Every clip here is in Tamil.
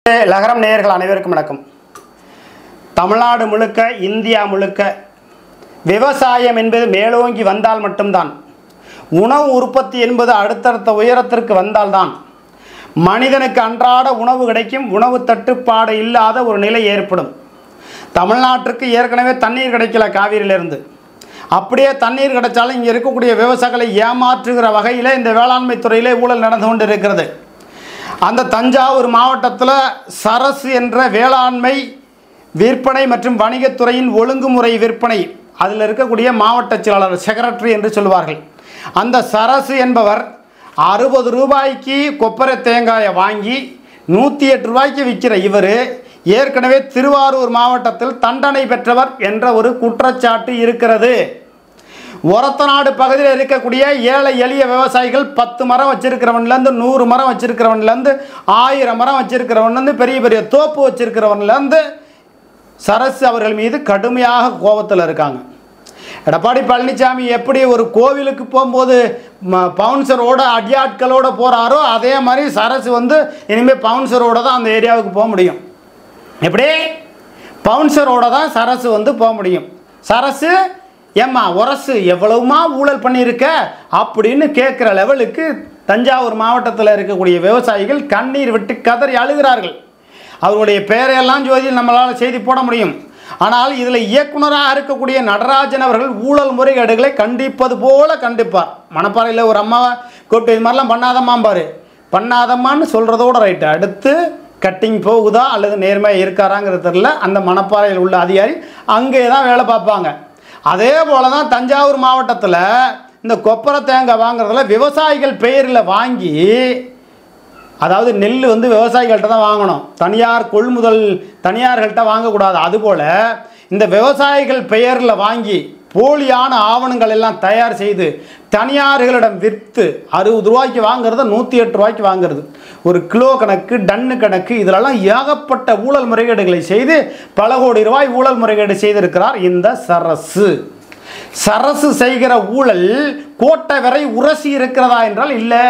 லகரம் நேயர்கள் அனைவருக்கும் வணக்கம் தமிழ்நாடு முழுக்க இந்தியா முழுக்க விவசாயம் என்பது மேலோங்கி வந்தால் மட்டும்தான் உணவு உற்பத்தி என்பது அடுத்தடுத்த உயரத்திற்கு வந்தால்தான் மனிதனுக்கு அன்றாட உணவு கிடைக்கும் உணவு தட்டுப்பாடு இல்லாத ஒரு நிலை ஏற்படும் தமிழ்நாட்டிற்கு ஏற்கனவே தண்ணீர் கிடைக்கல காவிரியிலிருந்து அப்படியே தண்ணீர் கிடைச்சாலும் இங்கே இருக்கக்கூடிய விவசாயிகளை ஏமாற்றுகிற வகையில் இந்த வேளாண்மை துறையிலே ஊழல் நடந்து கொண்டு இருக்கிறது அந்த தஞ்சாவூர் மாவட்டத்தில் சரசு என்ற வேளாண்மை விற்பனை மற்றும் வணிகத்துறையின் ஒழுங்குமுறை விற்பனை அதில் இருக்கக்கூடிய மாவட்ட செயலாளர் செக்ரட்டரி என்று சொல்வார்கள் அந்த சரசு என்பவர் அறுபது ரூபாய்க்கு கொப்பரை தேங்காயை வாங்கி நூற்றி எட்டு ரூபாய்க்கு விற்கிற இவர் ஏற்கனவே திருவாரூர் மாவட்டத்தில் தண்டனை பெற்றவர் என்ற ஒரு குற்றச்சாட்டு இருக்கிறது ஒரத்தநாடு பகுதியில் இருக்கக்கூடிய ஏழை எளிய விவசாயிகள் பத்து மரம் வச்சிருக்கிறவன்லேருந்து நூறு மரம் வச்சிருக்கிறவன்லேருந்து ஆயிரம் மரம் வச்சிருக்கிறவன்லேருந்து பெரிய பெரிய தோப்பு வச்சிருக்கிறவன்லேருந்து சரசு அவர்கள் மீது கடுமையாக கோபத்தில் இருக்காங்க எடப்பாடி பழனிசாமி எப்படி ஒரு கோவிலுக்கு போகும்போது ம- பவுன்சரோட அடியாட்களோட போகிறாரோ அதே மாதிரி சரசு வந்து இனிமேல் பவுன்சரோட தான் அந்த ஏரியாவுக்கு போக முடியும் எப்படி பவுன்சரோட தான் சரசு வந்து போக முடியும் சரசு ஏம்மா உரசு எவ்வளவுமா ஊழல் பண்ணியிருக்க அப்படின்னு கேட்குற லெவலுக்கு தஞ்சாவூர் மாவட்டத்தில் இருக்கக்கூடிய விவசாயிகள் கண்ணீர் விட்டு கதறி அழுகிறார்கள் அவருடைய பெயரையெல்லாம் ஜோதியில் நம்மளால் செய்தி போட முடியும் ஆனால் இதில் இயக்குனராக இருக்கக்கூடிய நடராஜன் அவர்கள் ஊழல் முறைகேடுகளை கண்டிப்பது போல கண்டிப்பார் மணப்பாறையில் ஒரு அம்மாவை கூப்பிட்டு இது மாதிரிலாம் பண்ணாதம்மாம்பாரு பண்ணாதம்மான்னு சொல்கிறதோட ரைட்டு அடுத்து கட்டிங் போகுதா அல்லது நேர்மையாக இருக்காராங்கிறது தெரியல அந்த மணப்பாறையில் உள்ள அதிகாரி அங்கே தான் வேலை பார்ப்பாங்க அதே போல தான் தஞ்சாவூர் மாவட்டத்தில் இந்த கொப்பரை தேங்காய் வாங்குறதுல விவசாயிகள் பெயரில் வாங்கி அதாவது நெல் வந்து விவசாயிகள்கிட்ட தான் வாங்கணும் தனியார் கொள்முதல் தனியார்கள்ட்ட வாங்கக்கூடாது அதுபோல் இந்த விவசாயிகள் பெயரில் வாங்கி போலியான ஆவணங்கள் எல்லாம் தயார் செய்து தனியார்களிடம் விற்று அறுபது ரூபாய்க்கு வாங்குறத நூற்றி எட்டு ரூபாய்க்கு வாங்குறது ஒரு கிலோ கணக்கு டன்னு கணக்கு இதிலெல்லாம் ஏகப்பட்ட ஊழல் முறைகேடுகளை செய்து பல கோடி ரூபாய் ஊழல் முறைகேடு செய்திருக்கிறார் இந்த சரசு சரசு செய்கிற ஊழல் கோட்டை வரை உரசி இருக்கிறதா என்றால் இல்லை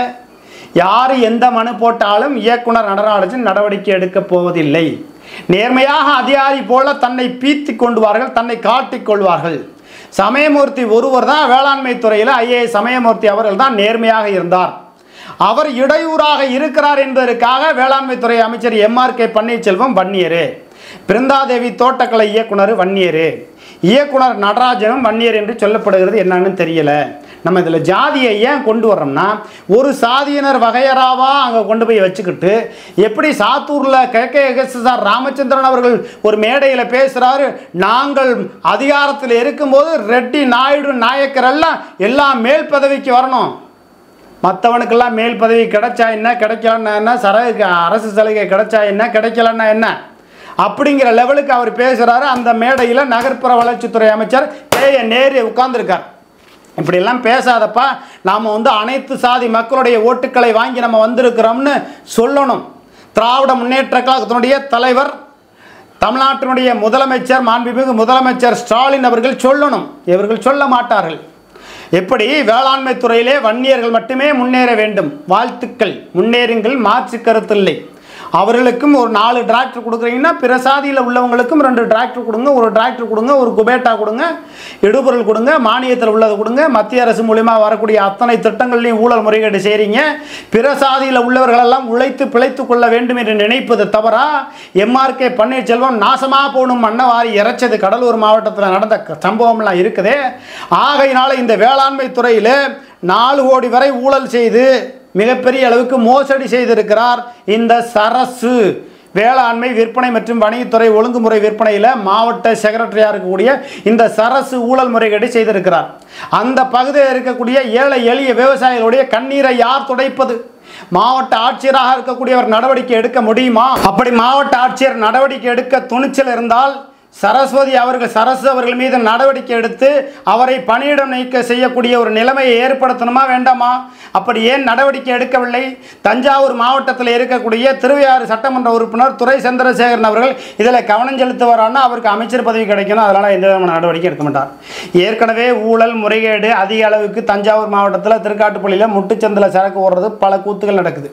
யார் எந்த மனு போட்டாலும் இயக்குனர் நடராஜன் நடவடிக்கை எடுக்கப் போவதில்லை நேர்மையாக அதிகாரி போல தன்னை பீத்தி கொண்டுவார்கள் தன்னை காட்டிக் கொள்வார்கள் சமயமூர்த்தி ஒருவர் தான் வேளாண்மை துறையில் ஐஏஎஸ் சமயமூர்த்தி அவர்கள் தான் நேர்மையாக இருந்தார் அவர் இடையூறாக இருக்கிறார் என்பதற்காக வேளாண்மை துறை அமைச்சர் எம்ஆர் கே பன்னீர்செல்வம் வன்னியரு பிருந்தாதேவி தோட்டக்கலை இயக்குனர் வன்னியரு இயக்குனர் நடராஜனும் வன்னியர் என்று சொல்லப்படுகிறது என்னன்னு தெரியல நம்ம இதில் ஜாதியை ஏன் கொண்டு வர்றோம்னா ஒரு சாதியினர் வகையறாவா அங்கே கொண்டு போய் வச்சுக்கிட்டு எப்படி சாத்தூரில் கே கே சார் ராமச்சந்திரன் அவர்கள் ஒரு மேடையில் பேசுகிறாரு நாங்கள் அதிகாரத்தில் இருக்கும்போது ரெட்டி நாயுடு நாயக்கர் எல்லாம் எல்லாம் மேல் பதவிக்கு வரணும் மற்றவனுக்கெல்லாம் மேல் பதவி கிடைச்சா என்ன கிடைக்கலன்னா என்ன சரகு அரசு சலுகை கிடைச்சா என்ன கிடைக்கலன்னா என்ன அப்படிங்கிற லெவலுக்கு அவர் பேசுகிறாரு அந்த மேடையில் நகர்ப்புற வளர்ச்சித்துறை அமைச்சர் கே என் நேரு உட்கார்ந்துருக்கார் இப்படியெல்லாம் பேசாதப்பா நாம் வந்து அனைத்து சாதி மக்களுடைய ஓட்டுக்களை வாங்கி நம்ம வந்திருக்கிறோம்னு சொல்லணும் திராவிட முன்னேற்ற கழகத்தினுடைய தலைவர் தமிழ்நாட்டினுடைய முதலமைச்சர் மாண்புமிகு முதலமைச்சர் ஸ்டாலின் அவர்கள் சொல்லணும் இவர்கள் சொல்ல மாட்டார்கள் எப்படி வேளாண்மை துறையிலே வன்னியர்கள் மட்டுமே முன்னேற வேண்டும் வாழ்த்துக்கள் முன்னேறுங்கள் மாற்று கருத்தில்லை அவர்களுக்கும் ஒரு நாலு டிராக்டர் கொடுக்குறீங்கன்னா பிற சாதியில் உள்ளவங்களுக்கும் ரெண்டு டிராக்டர் கொடுங்க ஒரு டிராக்டர் கொடுங்க ஒரு குபேட்டா கொடுங்க இடுபொருள் கொடுங்க மானியத்தில் உள்ளதை கொடுங்க மத்திய அரசு மூலிமா வரக்கூடிய அத்தனை திட்டங்கள்லையும் ஊழல் முறைகேடு செய்கிறீங்க பிற சாதியில் உள்ளவர்களெல்லாம் உழைத்து பிழைத்து கொள்ள வேண்டும் என்று நினைப்பது தவறா எம்ஆர்கே பன்னீர்செல்வம் நாசமாக போகணும் மண்ணவாரி இறைச்சது கடலூர் மாவட்டத்தில் நடந்த க- சம்பவம்லாம் இருக்குதே ஆகையினால இந்த வேளாண்மை துறையில் நாலு கோடி வரை ஊழல் செய்து மிகப்பெரிய அளவுக்கு மோசடி செய்திருக்கிறார் இந்த சரசு வேளாண்மை விற்பனை மற்றும் வணிகத்துறை ஒழுங்குமுறை விற்பனையில் மாவட்ட செக்ரட்டரியாக இருக்கக்கூடிய இந்த சரசு ஊழல் முறைகேடு செய்திருக்கிறார் அந்த பகுதியில் இருக்கக்கூடிய ஏழை எளிய விவசாயிகளுடைய கண்ணீரை யார் துடைப்பது மாவட்ட ஆட்சியராக இருக்கக்கூடியவர் நடவடிக்கை எடுக்க முடியுமா அப்படி மாவட்ட ஆட்சியர் நடவடிக்கை எடுக்க துணிச்சல் இருந்தால் சரஸ்வதி அவர்கள் சரசு அவர்கள் மீது நடவடிக்கை எடுத்து அவரை பணியிடம் நீக்க செய்யக்கூடிய ஒரு நிலைமையை ஏற்படுத்தணுமா வேண்டாமா அப்படி ஏன் நடவடிக்கை எடுக்கவில்லை தஞ்சாவூர் மாவட்டத்தில் இருக்கக்கூடிய திருவையாறு சட்டமன்ற உறுப்பினர் துரை சந்திரசேகரன் அவர்கள் இதில் கவனம் செலுத்துவாரான்னா அவருக்கு அமைச்சர் பதவி கிடைக்கணும் அதனால் எந்த விதமான நடவடிக்கை எடுக்க மாட்டார் ஏற்கனவே ஊழல் முறைகேடு அதிக அளவுக்கு தஞ்சாவூர் மாவட்டத்தில் திருக்காட்டுப்பள்ளியில் முட்டுச்சந்தில் சரக்கு ஓடுறது பல கூத்துகள் நடக்குது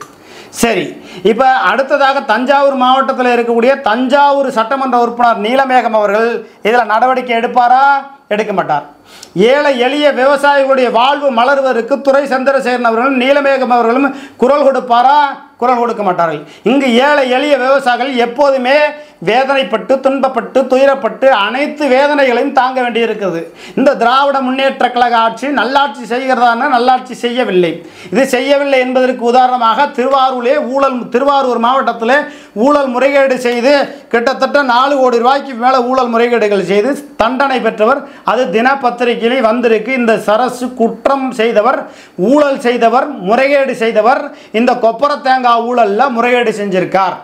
சரி இப்போ அடுத்ததாக தஞ்சாவூர் மாவட்டத்தில் இருக்கக்கூடிய தஞ்சாவூர் சட்டமன்ற உறுப்பினர் நீலமேகம் அவர்கள் இதில் நடவடிக்கை எடுப்பாரா எடுக்க மாட்டார் ஏழை எளிய விவசாயிகளுடைய வாழ்வு மலர்வதற்கு துறை சந்திரசேகரன் அவர்களும் நீலமேகம் அவர்களும் குரல் கொடுப்பாரா குரல் கொடுக்க மாட்டார்கள் இங்கு ஏழை எளிய விவசாயிகள் எப்போதுமே வேதனைப்பட்டு துன்பப்பட்டு துயரப்பட்டு அனைத்து வேதனைகளையும் தாங்க வேண்டியிருக்கிறது இந்த திராவிட முன்னேற்ற கழக ஆட்சி நல்லாட்சி செய்கிறதான நல்லாட்சி செய்யவில்லை இது செய்யவில்லை என்பதற்கு உதாரணமாக திருவாரூரிலே ஊழல் திருவாரூர் மாவட்டத்தில் ஊழல் முறைகேடு செய்து கிட்டத்தட்ட நாலு கோடி ரூபாய்க்கு மேலே ஊழல் முறைகேடுகள் செய்து தண்டனை பெற்றவர் அது தினப்பத்திரிகையிலே வந்திருக்கு இந்த சரசு குற்றம் செய்தவர் ஊழல் செய்தவர் முறைகேடு செய்தவர் இந்த கொப்பர தேங்காய் ஊழலில் முறைகேடு செஞ்சிருக்கார்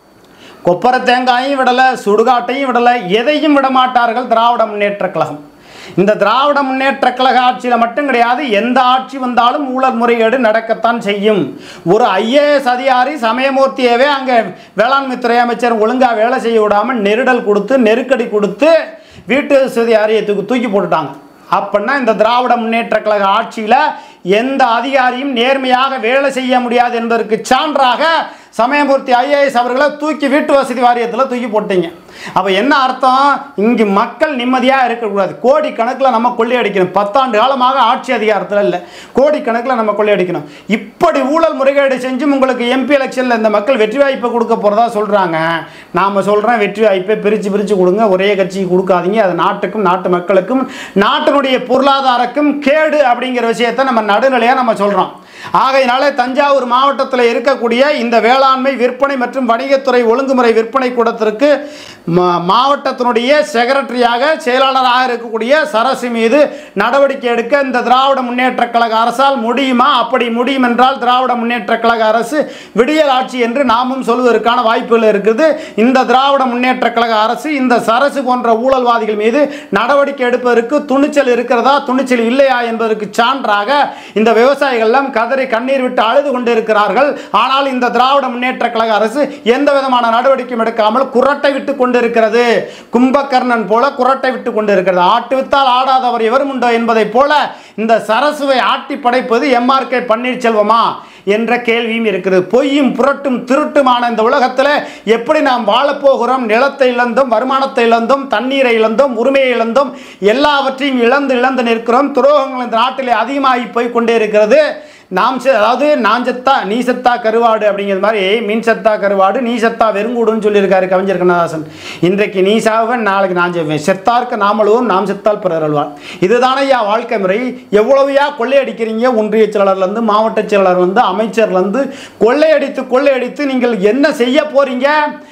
கொப்பர தேங்காயும் விடலை சுடுகாட்டையும் விடலை எதையும் விட மாட்டார்கள் திராவிட முன்னேற்ற கழகம் இந்த திராவிட முன்னேற்ற கழக ஆட்சியில் மட்டும் கிடையாது எந்த ஆட்சி வந்தாலும் ஊழல் முறைகேடு நடக்கத்தான் செய்யும் ஒரு ஐஏஎஸ் அதிகாரி சமயமூர்த்தியவே அங்கே வேளாண்மை துறை அமைச்சர் ஒழுங்காக வேலை செய்ய விடாமல் நெருடல் கொடுத்து நெருக்கடி கொடுத்து வீட்டு வசதி ஆரியத்துக்கு தூக்கி போட்டுட்டாங்க அப்படின்னா இந்த திராவிட முன்னேற்ற கழக ஆட்சியில் எந்த அதிகாரியும் நேர்மையாக வேலை செய்ய முடியாது என்பதற்கு சான்றாக சமயமூர்த்தி ஐஏஎஸ் அவர்களை தூக்கி வீட்டு வசதி வாரியத்தில் தூக்கி போட்டீங்க அப்போ என்ன அர்த்தம் இங்கு மக்கள் நிம்மதியாக இருக்கக்கூடாது கோடி கணக்கில் நம்ம கொள்ளையடிக்கணும் பத்தாண்டு காலமாக ஆட்சி அதிகாரத்தில் இல்லை கோடி கணக்கில் நம்ம கொள்ளையடிக்கணும் இப்படி ஊழல் முறைகேடு செஞ்சும் உங்களுக்கு எம்பி எலெக்ஷனில் இந்த மக்கள் வெற்றி வாய்ப்பை கொடுக்க போகிறதா சொல்கிறாங்க நாம் சொல்கிறேன் வெற்றி வாய்ப்பை பிரித்து பிரித்து கொடுங்க ஒரே கட்சிக்கு கொடுக்காதீங்க அது நாட்டுக்கும் நாட்டு மக்களுக்கும் நாட்டினுடைய பொருளாதாரக்கும் கேடு அப்படிங்கிற விஷயத்தை நம்ம நடுநிலையாக நம்ம சொல்கிறோம் ஆகையினால தஞ்சாவூர் மாவட்டத்தில் இருக்கக்கூடிய இந்த வேளாண்மை விற்பனை மற்றும் வணிகத்துறை ஒழுங்குமுறை விற்பனை கூடத்திற்கு மா- மாவட்டத்தினுடைய செக்ரட்டரியாக செயலாளராக இருக்கக்கூடிய சரசு மீது நடவடிக்கை எடுக்க இந்த திராவிட முன்னேற்ற கழக அரசால் முடியுமா அப்படி முடியும் என்றால் திராவிட முன்னேற்ற கழக அரசு விடியல் ஆட்சி என்று நாமும் சொல்வதற்கான வாய்ப்புகள் இருக்குது இந்த திராவிட முன்னேற்ற கழக அரசு இந்த சரசு போன்ற ஊழல்வாதிகள் மீது நடவடிக்கை எடுப்பதற்கு துணிச்சல் இருக்கிறதா துணிச்சல் இல்லையா என்பதற்கு சான்றாக இந்த விவசாயிகள் எல்லாம் கதறி கண்ணீர் விட்டு அழுது கொண்டிருக்கிறார்கள் ஆனால் இந்த திராவிட முன்னேற்ற கழக அரசு எந்த விதமான நடவடிக்கையும் எடுக்காமல் குரட்டை விட்டு கொண்டிருக்கிறது கும்பகர்ணன் போல குரட்டை விட்டு கொண்டிருக்கிறது ஆட்டு வித்தால் ஆடாதவர் எவரும் உண்டோ என்பதைப் போல இந்த சரசுவை ஆட்டி படைப்பது எம்ஆர்கே பன்னீர்செல்வமா என்ற கேள்வியும் இருக்கிறது பொய்யும் புரட்டும் திருட்டுமான இந்த உலகத்தில் எப்படி நாம் வாழப்போகிறோம் நிலத்தை இழந்தோம் வருமானத்தை இழந்தோம் தண்ணீரை இழந்தோம் உரிமையை இழந்தோம் எல்லாவற்றையும் இழந்து இழந்து நிற்கிறோம் துரோகங்கள் இந்த நாட்டிலே அதிகமாகி போய் கொண்டே இருக்கிறது நாம் செ- அதாவது நான் செத்தா நீ செத்தா கருவாடு அப்படிங்கிற மாதிரி மீன் செத்தா கருவாடு நீ செத்தா வெறுங்கூடுன்னு சொல்லியிருக்காரு கவிஞர் கண்ணதாசன் இன்றைக்கு நீ சாவன் நாளைக்கு நான் செய்வேன் செத்தார்க்கு நாமளும் நாம் செத்தால் பிறர் அல்வார் இதுதானே ஐயா வாழ்க்கை முறை எவ்வளவையா கொள்ளையடிக்கிறீங்க ஒன்றிய செயலாளர்லேருந்து மாவட்ட செயலாளர்லேருந்து அமைச்சர்லேருந்து கொள்ளையடித்து கொள்ளையடித்து நீங்கள் என்ன செய்ய போறீங்க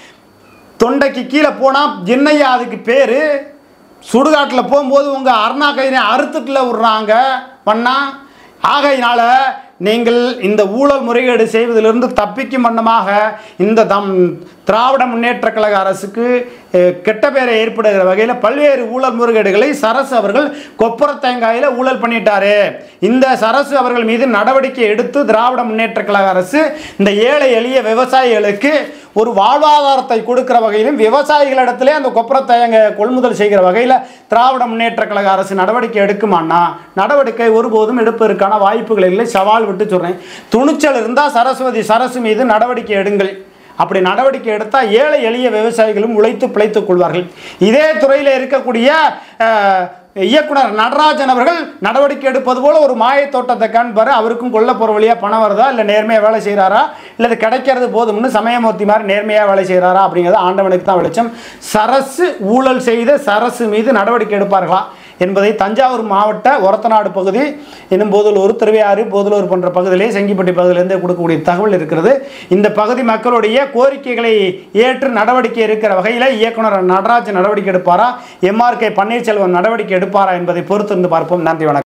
தொண்டைக்கு கீழே போனால் என்னையா அதுக்கு பேர் சுடுகாட்டில் போகும்போது உங்கள் அருணா கயிறை அறுத்துட்டுல விட்றாங்க பண்ணா ஆகையினால நீங்கள் இந்த ஊழல் முறைகேடு செய்வதிலிருந்து தப்பிக்கும் வண்ணமாக இந்த தம் திராவிட முன்னேற்ற கழக அரசுக்கு அஹ், கெட்ட பெயரை ஏற்படுகிற வகையில் பல்வேறு ஊழல் முறைகேடுகளை சரசு அவர்கள் கொப்பர தேங்காயில் ஊழல் பண்ணிட்டாரு இந்த சரசு அவர்கள் மீது நடவடிக்கை எடுத்து திராவிட முன்னேற்ற கழக அரசு இந்த ஏழை எளிய விவசாயிகளுக்கு ஒரு வாழ்வாதாரத்தை கொடுக்கிற வகையிலும் விவசாயிகளிடத்திலே அந்த கொப்பர தேங்காய் கொள்முதல் செய்கிற வகையில் திராவிட முன்னேற்ற கழக அரசு நடவடிக்கை எடுக்குமான்னா நடவடிக்கை ஒருபோதும் எடுப்பதற்கான வாய்ப்புகள் இல்லை சவால் விட்டு சொல்கிறேன் துணிச்சல் இருந்தால் சரஸ்வதி சரசு மீது நடவடிக்கை எடுங்கள் அப்படி நடவடிக்கை எடுத்தால் ஏழை எளிய விவசாயிகளும் உழைத்து பிழைத்துக் கொள்வார்கள் இதே துறையில் இருக்கக்கூடிய அஹ், இயக்குனர் நடராஜன் அவர்கள் நடவடிக்கை எடுப்பது போல ஒரு மாயத் தோட்டத்தை காண்பாரு அவருக்கும் கொல்ல போகிற வழியாக பணம் வருதா இல்லை நேர்மையாக வேலை செய்கிறாரா இல்லை இது கிடைக்கிறது போதும்னு சமயமூர்த்தி மாதிரி நேர்மையாக வேலை செய்கிறாரா அப்படிங்கிறது ஆண்டவனுக்கு தான் வெளிச்சம் சரசு ஊழல் செய்த சரசு மீது நடவடிக்கை எடுப்பார்களா என்பதை தஞ்சாவூர் மாவட்ட ஒரத்தநாடு பகுதி இன்னும் போதலூர் திருவையாறு போதலூர் போன்ற பகுதியிலே செங்கிப்பட்டி பகுதியிலேருந்து கொடுக்கக்கூடிய தகவல் இருக்கிறது இந்த பகுதி மக்களுடைய கோரிக்கைகளை ஏற்று நடவடிக்கை இருக்கிற வகையில் இயக்குனர் நடராஜன் நடவடிக்கை எடுப்பாரா எம்ஆர்கே பன்னீர்செல்வம் நடவடிக்கை எடுப்பாரா என்பதை பொறுத்திருந்து பார்ப்போம் நன்றி வணக்கம்